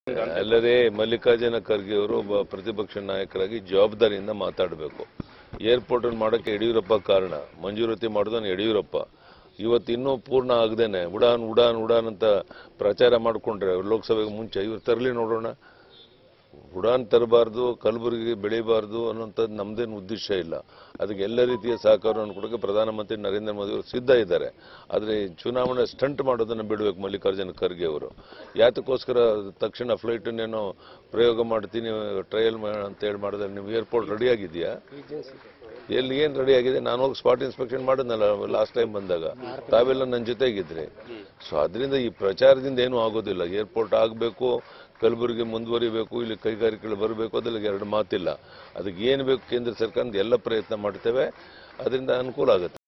ಅಲ್ಲದೆ ಮಲ್ಲಿಕಾರ್ಜುನ ಖರ್ಗೆ ಅವರು ಒಬ್ಬ ಪ್ರತಿಪಕ್ಷ ನಾಯಕರಾಗಿ ಜವಾಬ್ದಾರಿಯಿಂದ ಮಾತಾಡಬೇಕು ಏರ್ಪೋರ್ಟ್ ಅನ್ನು ಮಾಡೋಕ್ಕೆ ಯಡಿಯೂರಪ್ಪ ಕಾರಣ ಮಂಜೂರಾತಿ ಮಾಡಿದವನು ಯಡಿಯೂರಪ್ಪ ಇವತ್ತು ಇನ್ನೂ ಪೂರ್ಣ ಆಗದೇನೆ ಉಡಾನ್ ಉಡಾನ್ ಉಡಾನ್ ಅಂತ ಪ್ರಚಾರ ಮಾಡಿಕೊಂಡ್ರೆ ಲೋಕಸಭೆಗೆ ಮುಂಚೆ ಇವ್ರು ತರಲಿ ನೋಡೋಣ ಉಡಾನ್ ತರಬಾರ್ದು ಕಲಬುರಗಿ ಬೆಳಿಬಾರ್ದು ಅನ್ನೋಂಥದ್ದು ನಮ್ದೇನು ಉದ್ದೇಶ ಇಲ್ಲ ಅದಕ್ಕೆ ಎಲ್ಲ ರೀತಿಯ ಸಹಕಾರವನ್ನು ಕೊಡೋಕೆ ಪ್ರಧಾನಮಂತ್ರಿ ನರೇಂದ್ರ ಮೋದಿ ಅವರು ಸಿದ್ಧ ಇದ್ದಾರೆ ಆದರೆ ಚುನಾವಣೆ ಸ್ಟಂಟ್ ಮಾಡೋದನ್ನು ಬಿಡಬೇಕು ಮಲ್ಲಿಕಾರ್ಜುನ ಖರ್ಗೆ ಅವರು ಯಾತಕ್ಕೋಸ್ಕರ ತಕ್ಷಣ ಫ್ಲೈಟನ್ನೇನೋ ಪ್ರಯೋಗ ಮಾಡ್ತೀನಿ ಟ್ರಯಲ್ ಅಂತ ಹೇಳಿ ಮಾಡಿದ್ರೆ ನೀವು ಏರ್ಪೋರ್ಟ್ ರೆಡಿ ಆಗಿದೆಯಾ ಎಲ್ಲಿ ಏನು ರೆಡಿ ಆಗಿದೆ ನಾನು ಹೋಗಿ ಸ್ಪಾಟ್ ಇನ್ಸ್ಪೆಕ್ಷನ್ ಮಾಡಿದ್ನಲ್ಲ ಲಾಸ್ಟ್ ಟೈಮ್ ಬಂದಾಗ ತಾವೆಲ್ಲ ನನ್ನ ಜೊತೆಗಿದ್ರಿ ಸೊ ಅದರಿಂದ ಈ ಪ್ರಚಾರದಿಂದ ಏನೂ ಆಗೋದಿಲ್ಲ ಏರ್ಪೋರ್ಟ್ ಆಗಬೇಕು ಕಲಬುರಗಿ ಮುಂದುವರಿಬೇಕು ಇಲ್ಲಿ ಕೈಗಾರಿಕೆಗಳು ಬರಬೇಕು ಅದರಲ್ಲಿ ಎರಡು ಮಾತಿಲ್ಲ ಅದಕ್ಕೆ ಏನು ಬೇಕು ಕೇಂದ್ರ ಸರ್ಕಾರ ಎಲ್ಲ ಪ್ರಯತ್ನ ಮಾಡ್ತೇವೆ ಅದರಿಂದ ಅನುಕೂಲ ಆಗುತ್ತೆ